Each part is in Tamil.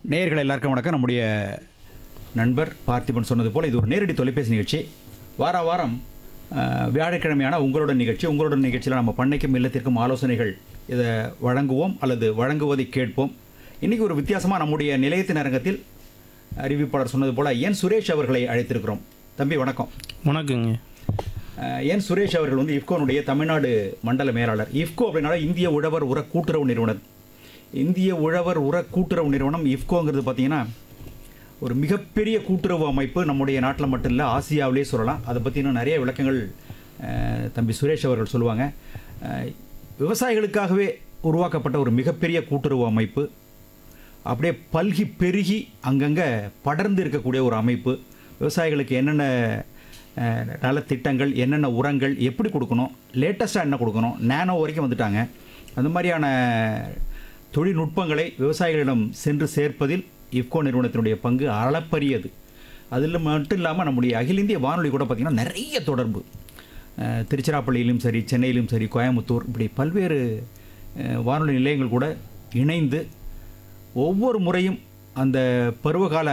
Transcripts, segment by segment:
நேயர்கள் எல்லாருக்கும் வணக்கம் நம்முடைய நண்பர் பார்த்திபன் சொன்னது போல் இது ஒரு நேரடி தொலைபேசி நிகழ்ச்சி வார வாரம் அஹ், வியாழக்கிழமையான உங்களோட நிகழ்ச்சி உங்களோட நிகழ்ச்சியில் நம்ம பண்ணைக்கும் இல்லத்திற்கும் ஆலோசனைகள் இதை வழங்குவோம் அல்லது வழங்குவதை கேட்போம் இன்றைக்கி ஒரு வித்தியாசமாக நம்முடைய நிலையத்தின் அரங்கத்தில் அறிவிப்பாளர் சொன்னது போல் என் சுரேஷ் அவர்களை அழைத்திருக்கிறோம் தம்பி வணக்கம் வணக்கங்க அஹ், என் சுரேஷ் அவர்கள் வந்து இஃப்கோனுடைய தமிழ்நாடு மண்டல மேலாளர் இஃப்கோ அப்படின்னால இந்திய உழவர் உர கூட்டுறவு நிறுவனம் இந்திய உழவர் உர கூட்டுறவு நிறுவனம் இஃப்கோங்கிறது பார்த்தீங்கன்னா ஒரு மிகப்பெரிய கூட்டுறவு அமைப்பு நம்முடைய நாட்டில் மட்டும் இல்லை ஆசியாவிலே சொல்லலாம் அதை பற்றி இன்னும் நிறைய விளக்கங்கள் அஹ், தம்பி சுரேஷ் அவர்கள் சொல்லுவாங்க அஹ், விவசாயிகளுக்காகவே உருவாக்கப்பட்ட ஒரு மிகப்பெரிய கூட்டுறவு அமைப்பு அப்படியே பல்கி பெருகி அங்கங்கே படர்ந்து இருக்கக்கூடிய ஒரு அமைப்பு விவசாயிகளுக்கு என்னென்ன அஹ், நலத்திட்டங்கள் என்னென்ன உரங்கள் எப்படி கொடுக்கணும் லேட்டஸ்ட்டாக என்ன கொடுக்கணும் நேனோ வரைக்கும் வந்துட்டாங்க அந்த மாதிரியான தொழில்நுட்பங்களை விவசாயிகளிடம் சென்று சேர்ப்பதில் இஃப்கோ நிறுவனத்தினுடைய பங்கு அளப்பரியது அதில் மட்டும் இல்லாமல் நம்முடைய அகில இந்திய வானொலி கூட பார்த்திங்கன்னா நிறைய தொடர்பு அஹ், திருச்சிராப்பள்ளியிலும் சரி சென்னையிலும் சரி கோயம்புத்தூர் இப்படி பல்வேறு அஹ், வானொலி நிலையங்கள் கூட இணைந்து ஒவ்வொரு முறையும் அந்த பருவகால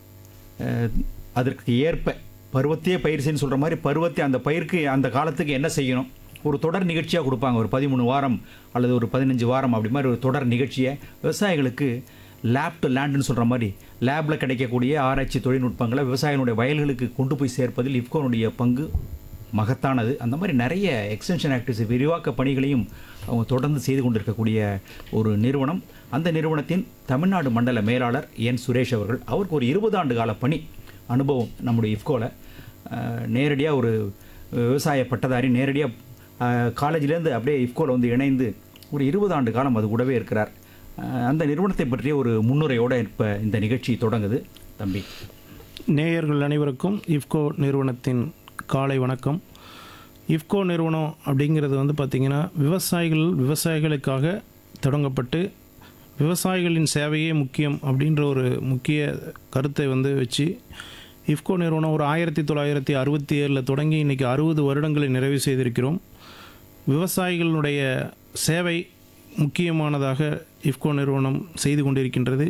அஹ், அதற்கு ஏற்ப பருவத்தையே பயிர் செய்யணும்னு சொல்கிற மாதிரி பருவத்தை அந்த பயிருக்கு அந்த காலத்துக்கு என்ன செய்யணும் ஒரு தொடர் நிகழ்ச்சியாக கொடுப்பாங்க ஒரு பதிமூணு வாரம் அல்லது ஒரு பதினஞ்சு வாரம் அப்படி மாதிரி ஒரு தொடர் நிகழ்ச்சியை விவசாயிகளுக்கு லேப் டு லேண்டுன்னு சொல்கிற மாதிரி லேபில் கிடைக்கக்கூடிய ஆராய்ச்சி தொழில்நுட்பங்களை விவசாயிகளுடைய வயல்களுக்கு கொண்டு போய் சேர்ப்பதில் இஃப்கோனுடைய பங்கு மகத்தானது அந்த மாதிரி நிறைய எக்ஸ்டென்ஷன் ஆக்டிவிட்டிஸ் விரிவாக்க பணிகளையும் அவங்க தொடர்ந்து செய்து கொண்டிருக்கக்கூடிய ஒரு நிறுவனம் அந்த நிறுவனத்தின் தமிழ்நாடு மண்டல மேலாளர் என் சுரேஷ் அவர்கள் அவருக்கு ஒரு இருபது ஆண்டு கால பணி அனுபவம் நம்முடைய இஃப்கோவில் நேரடியாக ஒரு விவசாய பட்டதாரி நேரடியாக காலேஜ்லேருந்து அப்படியே இஃப்கோவில் வந்து இணைந்து ஒரு இருபது ஆண்டு காலம் அது கூடவே இருக்கிறார் அஹ், அந்த நிறுவனத்தை பற்றிய ஒரு முன்னுரையோடு இப்போ இந்த நிகழ்ச்சி தொடங்குது தம்பி நேயர்கள் அனைவருக்கும் இஃப்கோ நிறுவனத்தின் காலை வணக்கம் இஃப்கோ நிறுவனம் அப்படிங்கிறது வந்து பார்த்திங்கன்னா விவசாயிகள் விவசாயிகளுக்காக தொடங்கப்பட்டு விவசாயிகளின் சேவையே முக்கியம் அப்படின்ற ஒரு முக்கிய கருத்தை வந்து வச்சு இஃப்கோ நிறுவனம் ஒரு ஆயிரத்தி தொள்ளாயிரத்தி அறுபத்தி ஏழில் தொடங்கி இன்றைக்கி அறுபது வருடங்களை நிறைவு செய்திருக்கிறோம் விவசாயிகளுடைய சேவை முக்கியமானதாக இஃப்கோ நிறுவனம் செய்து கொண்டிருக்கின்றது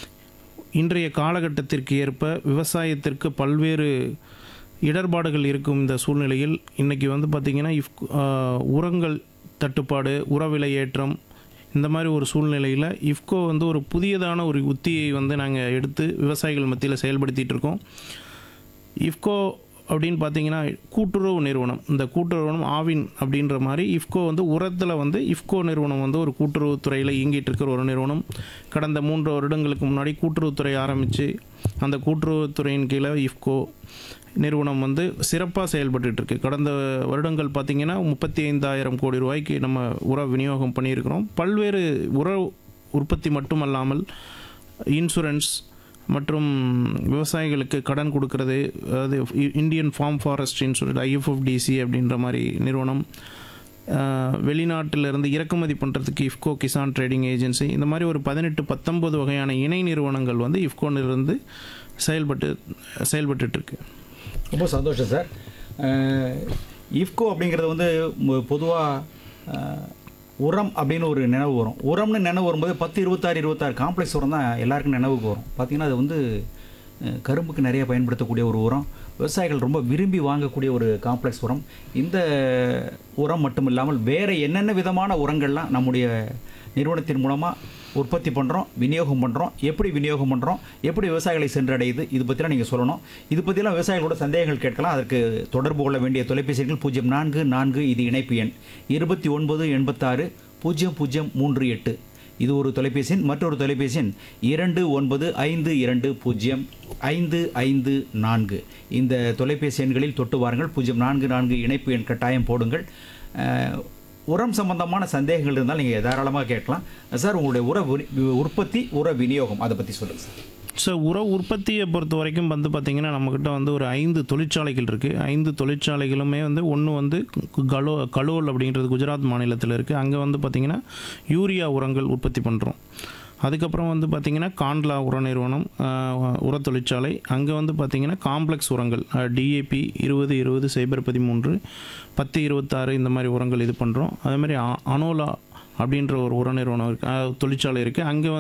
இன்றைய காலகட்டத்திற்கு ஏற்ப விவசாயத்திற்கு பல்வேறு இடர்பாடுகள் இருக்கும் இந்த சூழ்நிலையில் இன்றைக்கி வந்து பார்த்திங்கன்னா இஃப் ஆஹ், உரங்கள் தட்டுப்பாடு உர விலை ஏற்றம் இந்த மாதிரி ஒரு சூழ்நிலையில் இஃப்கோ வந்து ஒரு புதியதான ஒரு உத்தியை வந்து நாங்கள் எடுத்து விவசாயிகள் மத்தியில் செயல்படுத்திகிட்டு இருக்கோம் இஃப்கோ அப்படின்னு பார்த்தீங்கன்னா கூட்டுறவு நிறுவனம் இந்த கூட்டுறவு நிறுவனம் ஆவின் அப்படின்ற மாதிரி இஃப்கோ வந்து உரத்தில் வந்து இஃப்கோ நிறுவனம் வந்து ஒரு கூட்டுறவு துறையில் இயங்கிட்டு இருக்கிற ஒரு நிறுவனம் கடந்த மூன்று வருடங்களுக்கு முன்னாடி கூட்டுறவுத்துறை ஆரம்பித்து அந்த கூட்டுறவுத்துறையின் கீழே இஃப்கோ நிறுவனம் வந்து சிறப்பாக செயல்பட்டுட்டு இருக்கு கடந்த வருடங்கள் பார்த்திங்கன்னா முப்பத்தி ஐந்தாயிரம் கோடி ரூபாய்க்கு நம்ம உர விநியோகம் பண்ணியிருக்கிறோம் பல்வேறு உர உற்பத்தி மட்டுமல்லாமல் இன்சூரன்ஸ் மற்றும் விவசாயிகளுக்கு கடன் கொடுக்கறது அதாவது இ- Indian farm forest insurance IFFDC அப்படின்ற மாதிரி நிறுவனம் ஆஹ், வெளிநாட்டிலிருந்து இறக்குமதி பண்ணுறதுக்கு இஃப்கோ கிசான் ட்ரேடிங் ஏஜென்சி இந்த மாதிரி ஒரு பதினெட்டு பத்தொன்பது வகையான இணை நிறுவனங்கள் வந்து இஃப்கோனிலிருந்து செயல்பட்டு செயல்பட்டுட்டு இருக்கு ரொம்ப சந்தோஷம் சார் அஹ், இஃப்கோ அப்படிங்கிறது வந்து பொதுவாக உரம் அப்படின்னு ஒரு நினைவு வரும் உரம்னு நினைவு வரும்போது பத்து இருபத்தாறு இருபத்தாறு காம்ப்ளெக்ஸ் உரம் தான் எல்லாருக்கும் நினைவுக்கு வரும் பார்த்திங்கன்னா அது வந்து அஹ், கரும்புக்கு நிறைய பயன்படுத்தக்கூடிய ஒரு உரம் விவசாயிகள் ரொம்ப விரும்பி வாங்கக்கூடிய ஒரு காம்ப்ளெக்ஸ் உரம் இந்த உரம் மட்டும் இல்லாமல் வேறு என்னென்ன விதமான உரங்கள்லாம் நம்முடைய நிறுவனத்தின் மூலமாக உற்பத்தி பண்ணுறோம் விநியோகம் பண்ணுறோம் எப்படி விநியோகம் பண்ணுறோம் எப்படி விவசாயிகளை சென்றடையுது இது பற்றிலாம் நீங்கள் சொல்லணும் இது பற்றிலாம் விவசாயிகளோட சந்தேகங்கள் கேட்கலாம் அதற்கு தொடர்பு கொள்ள வேண்டிய தொலைபேசி எண்கள் பூஜ்ஜியம் நான்கு நான்கு இது இணைப்பு எண் இருபத்தி ஒன்பது எண்பத்தாறு பூஜ்ஜியம் பூஜ்ஜியம் மூன்று எட்டு இது ஒரு தொலைபேசி எண் மற்றொரு தொலைபேசி எண் இரண்டு ஒன்பது ஐந்து இரண்டு பூஜ்ஜியம் ஐந்து ஐந்து நான்கு இந்த தொலைபேசி எண்களில் தொட்டு வாருங்கள் பூஜ்ஜியம் நான்கு நான்கு இணைப்பு எண் கட்டாயம் போடுங்கள் அஹ், உரம் சம்பந்தமான சந்தேகங்கள் இருந்தால் நீங்கள் தாராளமாக கேட்கலாம் சார் உங்களுடைய உர வி- உற்பத்தி உர விநியோகம் அதை பற்றி சொல்லுங்கள் சார் ஸோ உர உற்பத்தியை பொறுத்த வரைக்கும் வந்து பார்த்திங்கன்னா நம்மக்கிட்ட வந்து ஒரு ஐந்து தொழிற்சாலைகள் இருக்குது ஐந்து தொழிற்சாலைகளுமே வந்து ஒன்று வந்து கலோ கலோல் அப்படின்றது குஜராத் மாநிலத்தில் இருக்குது அங்கே வந்து பார்த்திங்கன்னா யூரியா உரங்கள் உற்பத்தி பண்ணுறோம் அதுக்கப்புறம் வந்து பார்த்திங்கன்னா காண்ட்லா உர நிறுவனம் ஆஹ், உர தொழிற்சாலை அங்கே வந்து பார்த்திங்கன்னா காம்ப்ளெக்ஸ் உரங்கள் டிஏபி இருபது இருபது சைபர் பதிமூன்று பத்து இருபத்தாறு இந்த மாதிரி உரங்கள் இது பண்ணுறோம் அதே மாதிரி அ- அனோலா அப்படின்ற ஒரு உர நிறுவனம் இருக்குது தொழிற்சாலை இருக்குது அங்கே